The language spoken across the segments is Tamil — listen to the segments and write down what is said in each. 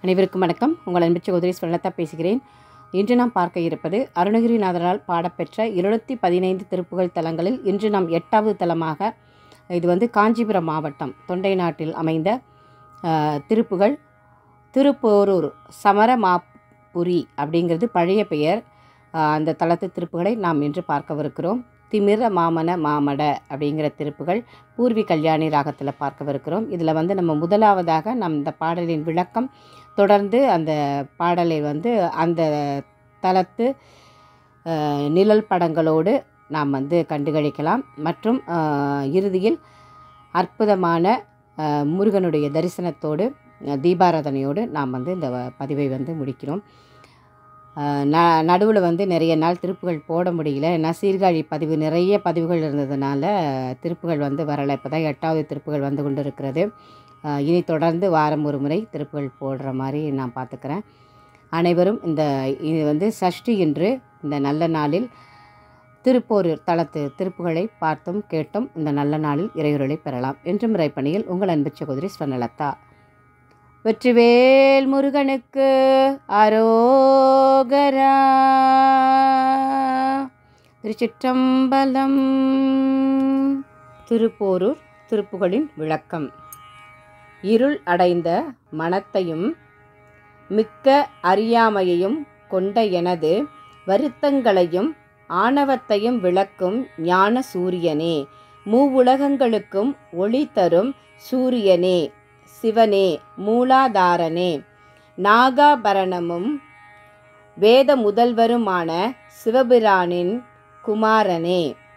அனைவருக்கும் வணக்கம் உங்கள் அன்பு சகோதரி ஸ்வர்ணதா பேசுகிறேன் இன்று நாம் பார்க்க இருப்பது அருணகிரிநாதரால் பாடப்பெற்ற இருநூற்றி பதினைந்து திருப்புகழ் தலங்களில் இன்று நாம் எட்டாவது தலமாக இது வந்து காஞ்சிபுரம் மாவட்டம் தொண்டை நாட்டில் அமைந்த அஹ், திருப்புகழ் திருப்போரூர் சமரமாபுரி அப்படிங்கிறது பழைய பெயர் அஹ், அந்த தலத்து திருப்புகளை நாம் இன்று பார்க்கவிருக்கிறோம் திமிர மாமன மாமட அப்படிங்கிற திருப்புகள் பூர்வி கல்யாணி ராகத்தில் பார்க்கவிருக்கிறோம் இதில் வந்து நம்ம முதலாவதாக நம் இந்த பாடலின் விளக்கம் தொடர்ந்து அந்த பாடலை வந்து அந்த தலத்து அஹ், நிழல் படங்களோடு நாம் வந்து கண்டுகளிக்கலாம் மற்றும் அஹ், இறுதியில் அற்புதமான அஹ், முருகனுடைய தரிசனத்தோடு அஹ், தீபாராதனையோடு நாம் வந்து இந்த வ- பதிவை வந்து முடிக்கிறோம் அஹ், ந நடுவில் வந்து நிறைய நாள் திருப்புகள் போட முடியல ஏன்னா சீர்காழி பதிவு நிறைய பதிவுகள் இருந்ததுனால திருப்புகள் வந்து வரலை இப்போ தான் எட்டாவது திருப்புகள் வந்து கொண்டு இருக்கிறது அஹ், இனி தொடர்ந்து வாரம் ஒரு முறை திருப்புகள் போடுற மாதிரி நான் பார்த்துக்கிறேன் அனைவரும் இந்த இது வந்து சஷ்டி இன்று இந்த நல்ல நாளில் திருப்போரூர் தளத்து திருப்புகளை பார்த்தும் கேட்டும் இந்த நல்ல நாளில் இறையுருளை பெறலாம் என்றும் இறைப்பணியில் உங்கள் அன்பு சகோதரி ஸ்வர்ணலதா வெற்றிவேல் முருகனுக்கு அரோகரா திருச்சிற்றம்பலம் திருப்போரூர் திருப்புகளின் விளக்கம் இருள் அடைந்த மனத்தையும் மிக்க அறியாமையையும் கொண்ட எனது வருத்தங்களையும் ஆணவத்தையும் விளக்கும் ஞான சூரியனே மூவுலகங்களுக்கும் ஒளி தரும் சூரியனே சிவனே மூலாதாரனே நாகாபரணமும் வேத முதல்வருமான சிவபிரானின் குமாரனே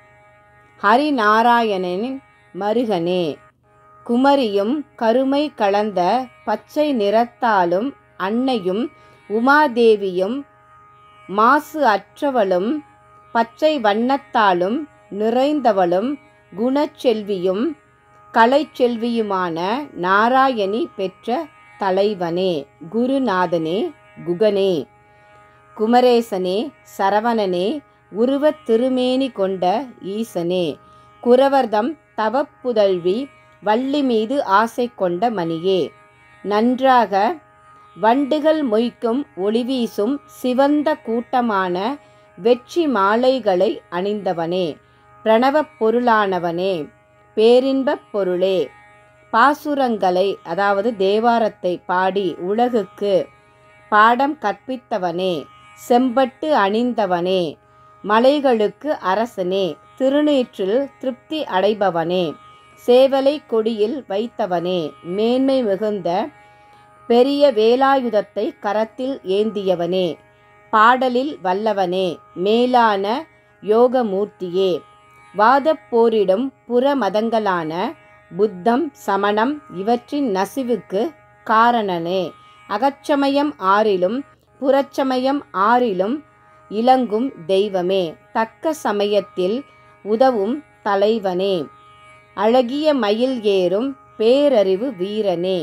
ஹரிநாராயணனின் மருகனே குமரியும் கருமை கலந்த பச்சை நிறத்தாலும் அன்னையும் உமாதேவியும் மாசு அற்றவளும் பச்சை வண்ணத்தாலும் நிறைந்தவளும் குணச்செல்வியும் கலைச்செல்வியுமான நாராயணி பெற்ற தலைவனே குருநாதனே குகனே குமரேசனே சரவணனே உருவத் திருமேனி கொண்ட ஈசனே குரவர்தம் தவப்புதல்வி வள்ளி மீது ஆசை கொண்ட மணியே நன்றாக வண்டுகள் மொய்க்கும் ஒளிவீசும் சிவந்த கூட்டமான வெற்றி மாலைகளை அணிந்தவனே பிரணவப் பொருளானவனே பேரின்பப் பொருளே பாசுரங்களை அதாவது தேவாரத்தை பாடி உலகுக்கு பாடம் கற்பித்தவனே செம்பட்டு அணிந்தவனே மலைகளுக்கு அரசனே திருநீற்றில் திருப்தி அடைபவனே சேவலை கொடியில் வைத்தவனே மேன்மை மிகுந்த பெரிய வேலாயுதத்தை கரத்தில் ஏந்தியவனே பாடலில் வல்லவனே மேலான யோகமூர்த்தியே வாதப்போரிடும் புற மதங்களான புத்தம் சமணம் இவற்றின் நசிவுக்கு காரணனே அகச்சமயம் ஆறிலும் புறச்சமயம் ஆறிலும் இலங்கும் தெய்வமே தக்க சமயத்தில் உதவும் தலைவனே அழகிய மயில் ஏறும் பேரறிவு வீரனே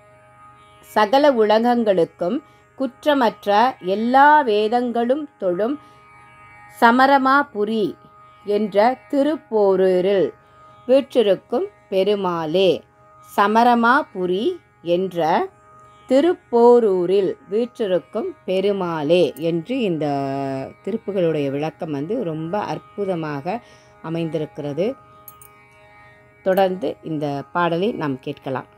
சகல உலகங்களுக்கும் குற்றமற்ற எல்லா வேதங்களும் தொழும் சமரமாபுரி என்ற திருப்போரூரில் வீற்றிருக்கும் பெருமாளே சமரமாபுரி என்ற திருப்போரூரில் வீற்றிருக்கும் பெருமாளே என்று இந்த திருப்புகளுடைய விளக்கம் வந்து ரொம்ப அற்புதமாக அமைந்திருக்கிறது தொடர்ந்து இந்த பாடலை நாம் கேட்கலாம்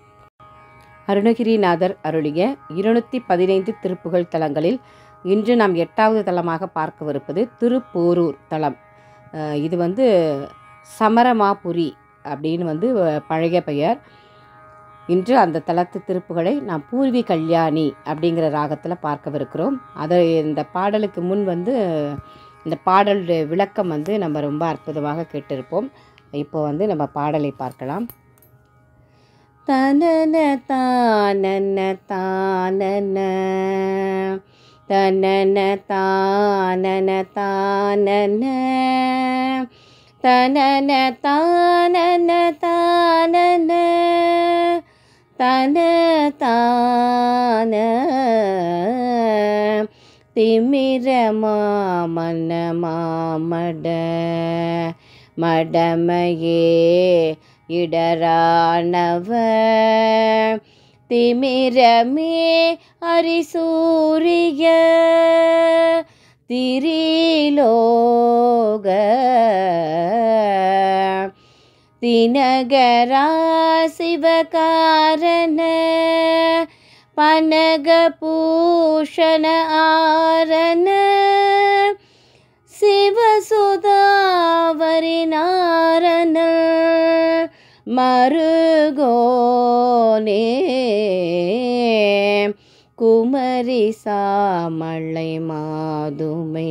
அருணகிரிநாதர் அருளிய இருநூற்றி பதினைந்து திருப்புகழ் தலங்களில் இன்று நாம் எட்டாவது தலமாக பார்க்கவிருப்பது திருப்போரூர் தலம் அஹ் இது வந்து சமரமாபுரி அப்படின்னு வந்து அஹ், பழைய பெயர் இன்று அந்த தலத்து திருப்புகளை நாம் பூர்வி கல்யாணி அப்படிங்கிற ராகத்தில் பார்க்கவிருக்கிறோம் அதை இந்த பாடலுக்கு முன் வந்து இந்த பாடலுடைய விளக்கம் வந்து நம்ம ரொம்ப அற்புதமாக கேட்டிருப்போம் இப்போ வந்து நம்ம பாடலை பார்க்கலாம் தனன தானன தானன தனன தானன தானன தனன தானன தானன தன தான திமிர மாமன மாமட மடமையே இடரானவ திமிரமே அரிசூரிய திரிலோக தினகரா சிவகாரண பனகபூஷண ஆரண சிவசுதாவரிநாரண மருகோனே குமரி சாமலை மாதுமை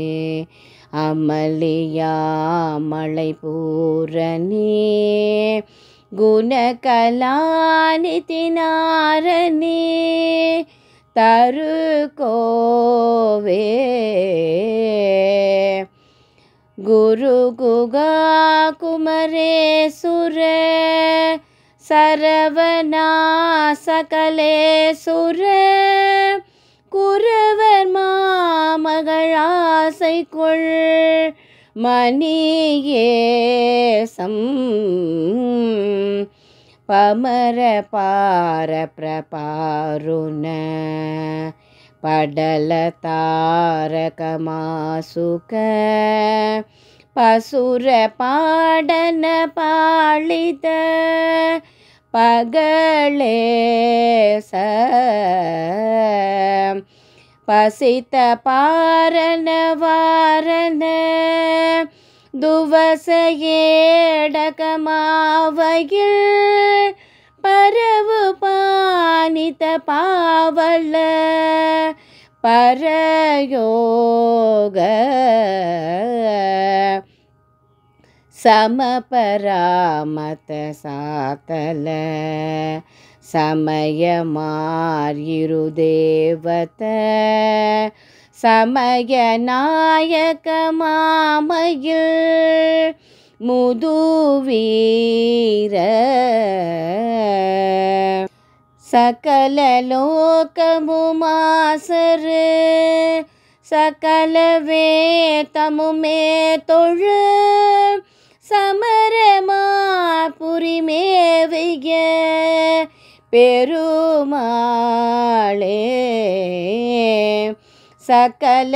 அமளியாமலை பூரணி குணகலாநிதி நாரணி தருகோவே குரு குகா குமரேசுர சரவணா சகலேசுர குருவர் மாமகளாசை கொள் மணியேசம் பமர பார பிரபாருண படல தாரகமாசுக பசுர பாடன பாளித பகளேச பசித்த பாரண வாரண துவசையேடகமாவையில் பரவு பானித பாவல பரயோக சமபராமத சாத்தல சமயமார்யிரு தேவத சமய நாயக மாமையில் முதுவீர சகல லோகமுமாசரு சகல வேதமுமே தொழு சமரமா புரிமேவிய பெருமாளே சகல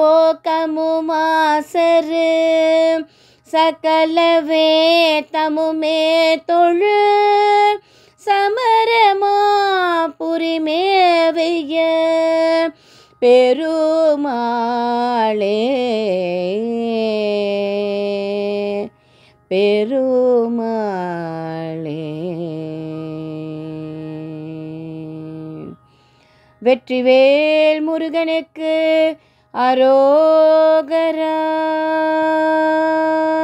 லோகமுமாசரு சகல வேதமுமே தொழு சமரமா புரிமேவிய பெருமாளே பெருமாளே வெற்றிவேல் முருகனுக்கு அரோகரா